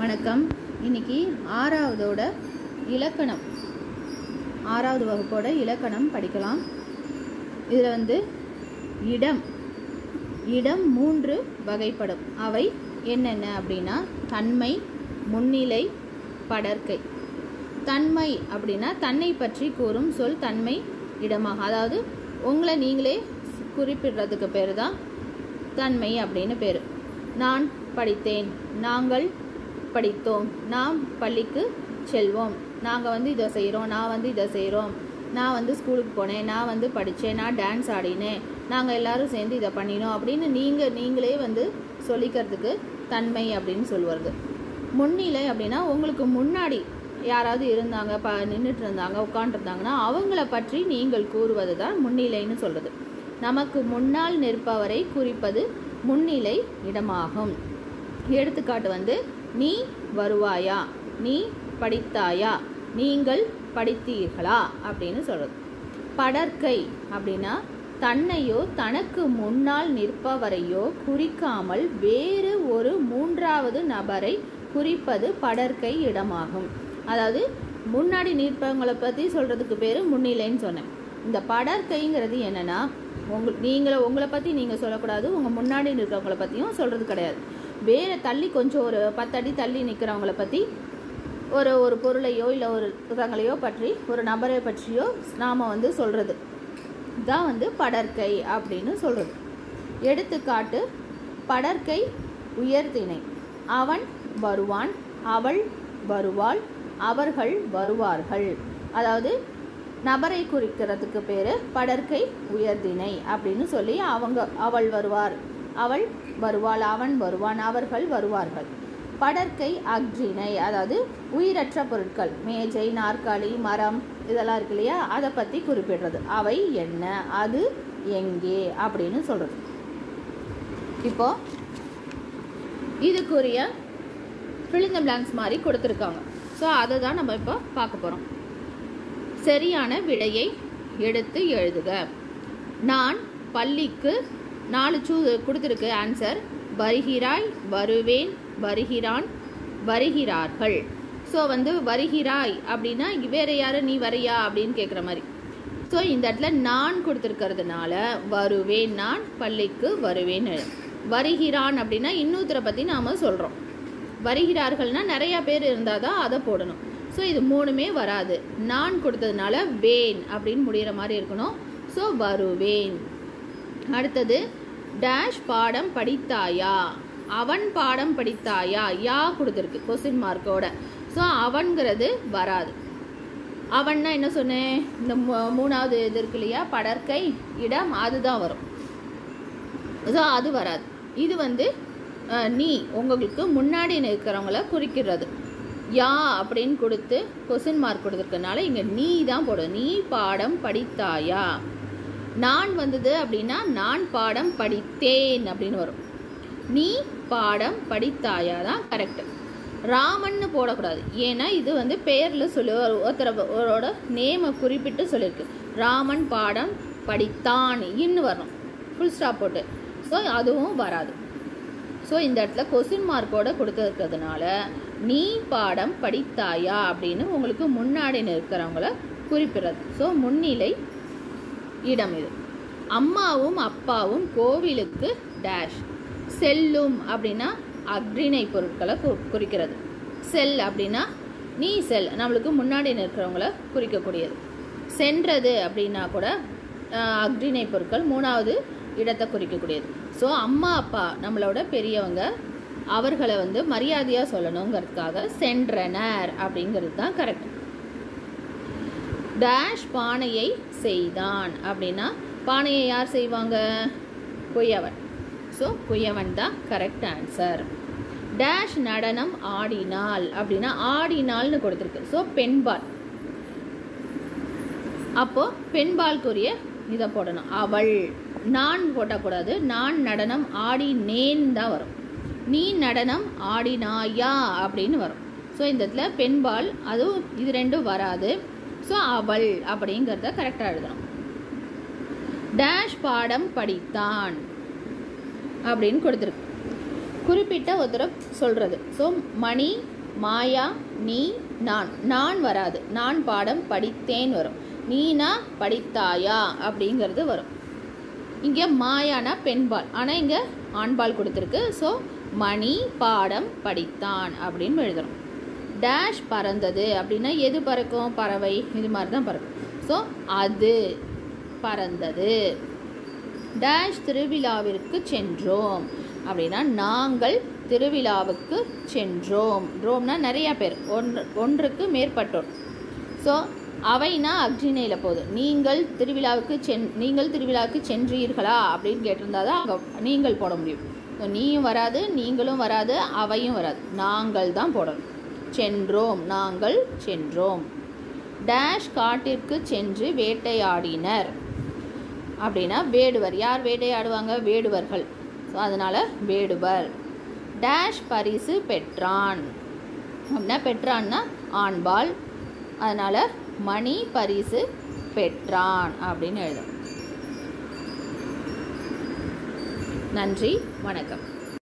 வணக்கம் இன்னைக்கு ஆறாவதோட இலக்கணம் ஆறாவது வகுப்போட இலக்கணம் படிக்கலாம் இதில் வந்து இடம் இடம் மூன்று வகைப்படும் அவை என்னென்ன அப்படின்னா தன்மை முன்னிலை படர்க்கை தன்மை அப்படின்னா தன்னை பற்றி கூறும் சொல் தன்மை இடமாக அதாவது உங்களை நீங்களே குறிப்பிடுறதுக்கு பேர் தான் தன்மை அப்படின்னு பேர் நான் படித்தேன் நாங்கள் படித்தோம் நாம் பள்ளிக்கு செல்வோம் நாங்கள் வந்து இதை செய்கிறோம் நான் வந்து இதை செய்கிறோம் நான் வந்து ஸ்கூலுக்கு போனேன் நான் வந்து படித்தேன் நான் டான்ஸ் ஆடினேன் நாங்கள் எல்லாரும் சேர்ந்து இதை பண்ணினோம் அப்படின்னு நீங்கள் நீங்களே வந்து சொல்லிக்கிறதுக்கு தன்மை அப்படின்னு சொல்லுவது முன்னிலை அப்படின்னா உங்களுக்கு முன்னாடி யாராவது இருந்தாங்க ப நின்றுட்டு இருந்தாங்க உட்காந்துருந்தாங்கன்னா அவங்கள பற்றி நீங்கள் கூறுவது தான் முன்னிலைன்னு சொல்கிறது நமக்கு முன்னால் நிற்பவரை குறிப்பது முன்னிலை இடமாகும் எடுத்துக்காட்டு வந்து நீ வருவாயா நீ படித்தாயா நீங்கள் படித்தீர்களா அப்படின்னு சொல்கிறது படற்கை அப்படின்னா தன்னையோ தனக்கு முன்னால் நிற்பவரையோ குறிக்காமல் வேறு ஒரு மூன்றாவது நபரை குறிப்பது படற்கை இடமாகும் அதாவது முன்னாடி நிற்பவங்களை பற்றி சொல்கிறதுக்கு பேர் முன்னிலைன்னு சொன்னேன் இந்த படற்கைங்கிறது என்னென்னா உங்க நீங்களை உங்களை பற்றி நீங்கள் சொல்லக்கூடாது உங்கள் முன்னாடி நிற்கிறவங்கள பற்றியும் சொல்கிறது கிடையாது வேறு தள்ளி கொஞ்சம் ஒரு பத்தடி தள்ளி நிற்கிறவங்கள பற்றி ஒரு ஒரு பொருளையோ இல்லை ஒரு தங்களையோ பற்றி ஒரு நபரை பற்றியோ நாம் வந்து சொல்கிறது தான் வந்து படற்கை அப்படின்னு சொல்கிறது எடுத்துக்காட்டு படற்கை உயர்திணை அவன் வருவான் அவள் வருவாள் அவர்கள் வருவார்கள் அதாவது நபரை குறிக்கிறதுக்கு பேர் படற்கை உயர்திணை அப்படின்னு சொல்லி அவங்க அவள் வருவார் அவள் வருவாள் அவன் வருவான் அவர்கள் வருவார்கள் படற்கை அக்ரிணை அதாவது உயிரற்ற பொருட்கள் மேஜை நாற்காலி மரம் இதெல்லாம் இருக்கு இல்லையா அதை பற்றி குறிப்பிடுறது அவை என்ன அது எங்கே அப்படின்னு சொல்கிறது இப்போ இதுக்குரிய ஃபிலிந்த பிளாங்க்ஸ் மாதிரி கொடுத்துருக்காங்க ஸோ அதை தான் நம்ம இப்போ பார்க்க போகிறோம் சரியான விடையை எடுத்து எழுதுக நான் பள்ளிக்கு நாலு சூ கொடுத்துருக்கு ஆன்சர் வருகிறாய் வருவேன் வருகிறான் வருகிறார்கள் ஸோ வந்து வருகிறாய் அப்படின்னா வேற யாரு நீ வரையா அப்படின்னு கேட்குற மாதிரி ஸோ இந்த இடத்துல நான் கொடுத்துருக்கிறதுனால வருவேன் நான் பள்ளிக்கு வருவேன் வருகிறான் அப்படின்னா இன்னொருத்தரை பற்றி நாம் சொல்கிறோம் வருகிறார்கள்னா நிறையா பேர் இருந்தால் தான் அதை போடணும் ஸோ இது மூணுமே வராது நான் கொடுத்ததுனால வேன் அப்படின்னு முடிகிற மாதிரி இருக்கணும் ஸோ வருவேன் அடுத்தது டேஷ் பாடம் படித்தாயா அவன் பாடம் படித்தாயா யா கொடுத்துருக்கு கொஸ்டின் மார்க்கோட ஸோ அவன்கிறது வராது அவன்னா என்ன சொன்னேன் இந்த மூணாவது இது இருக்கு இல்லையா படற்கை இடம் அதுதான் வரும் ஸோ அது வராது இது வந்து நீ உங்களுக்கு முன்னாடி நிற்கிறவங்கள குறிக்கிறது யா அப்படின்னு கொடுத்து கொஸ்டின் மார்க் கொடுத்துருக்கனால இங்கே நீ தான் போடும் நீ பாடம் படித்தாயா நான் வந்தது அப்படின்னா நான் பாடம் படித்தேன் அப்படின்னு வரும் நீ பாடம் படித்தாயா தான் கரெக்டு ராமன்னு போடக்கூடாது ஏன்னா இது வந்து பேரில் சொல்லி ஒருத்தரோட நேமை குறிப்பிட்டு சொல்லியிருக்கு ராமன் பாடம் படித்தான் இன்னு வரணும் ஃபுல் ஸ்டாப் போட்டு ஸோ அதுவும் வராது ஸோ இந்த இடத்துல கொஸ்டின் மார்க்கோட கொடுத்துருக்கிறதுனால நீ பாடம் படித்தாயா அப்படின்னு உங்களுக்கு முன்னாடி நிற்கிறவங்கள குறிப்பிடுறது ஸோ முன்னிலை இடம் இது அம்மாவும் அப்பாவும் கோவிலுக்கு டேஷ் செல்லும் அப்படின்னா அக்ரிணை பொருட்களை குறிக்கிறது செல் அப்படின்னா நீ செல் நம்மளுக்கு முன்னாடி நிற்கிறவங்கள குறிக்கக்கூடியது சென்றது அப்படின்னா கூட அக்ரிணை பொருட்கள் மூணாவது இடத்தை குறிக்கக்கூடியது ஸோ அம்மா அப்பா நம்மளோட பெரியவங்க அவர்களை வந்து மரியாதையாக சொல்லணுங்கிறதுக்காக சென்றனர் அப்படிங்கிறது தான் கரெக்ட் டேஷ் பானையை செய்தான் அப்படின்னா பானையை யார் செய்வாங்க குயவன் ஸோ குயவன் தான் கரெக்ட் ஆன்சர் டேஷ் நடனம் ஆடினாள் அப்படின்னா ஆடினாள்னு கொடுத்துருக்கு ஸோ பெண்பால் அப்போ பெண்பால்குரிய இதை போடணும் அவள் நான் போட்டக்கூடாது நான் நடனம் ஆடினேன் தான் வரும் நீ நடனம் ஆடினாயா அப்படின்னு வரும் ஸோ இந்த இடத்துல பெண்பால் அதுவும் இது ரெண்டும் வராது ஸோ அவள் அப்படிங்கிறத கரெக்டாக எழுதணும் டேஷ் பாடம் படித்தான் அப்படின்னு கொடுத்துருக்கு குறிப்பிட்ட ஒருத்தரை சொல்கிறது ஸோ மணி மாயா நீ நான் நான் வராது நான் பாடம் படித்தேன் வரும் நீனா படித்தாயா அப்படிங்கிறது வரும் இங்கே மாயானா பெண்பால் ஆனால் இங்கே ஆண்பால் கொடுத்துருக்கு ஸோ மணி பாடம் படித்தான் அப்படின்னு எழுதணும் டேஷ் பறந்தது அப்படின்னா எது பறக்கும் பறவை இது மாதிரி தான் பறக்கும் ஸோ அது பறந்தது டேஷ் திருவிழாவிற்கு சென்றோம் அப்படின்னா நாங்கள் திருவிழாவுக்கு சென்றோம் ரோம்னா நிறையா பேர் ஒன்று ஒன்றுக்கு மேற்பட்டோர் ஸோ அவைனா அக்னினையில் போகுது நீங்கள் திருவிழாவுக்கு சென் நீங்கள் திருவிழாவுக்கு சென்றீர்களா அப்படின்னு கேட்டிருந்தா தான் அங்கே நீங்கள் போட முடியும் ஸோ நீயும் வராது நீங்களும் வராது அவையும் வராது நாங்கள் தான் போடணும் சென்றோம் நாங்கள் சென்றோம் டேஷ் காட்டிற்கு சென்று வேட்டையாடினர் அப்படின்னா வேடுவர் யார் வேட்டையாடுவாங்க வேடுவர்கள் ஸோ அதனால் வேடுவர் டேஷ் பரிசு பெற்றான் அப்படின்னா பெற்றான்னா ஆண்பால் அதனால் மணி பரிசு பெற்றான் அப்படின்னு எழுதும் நன்றி வணக்கம்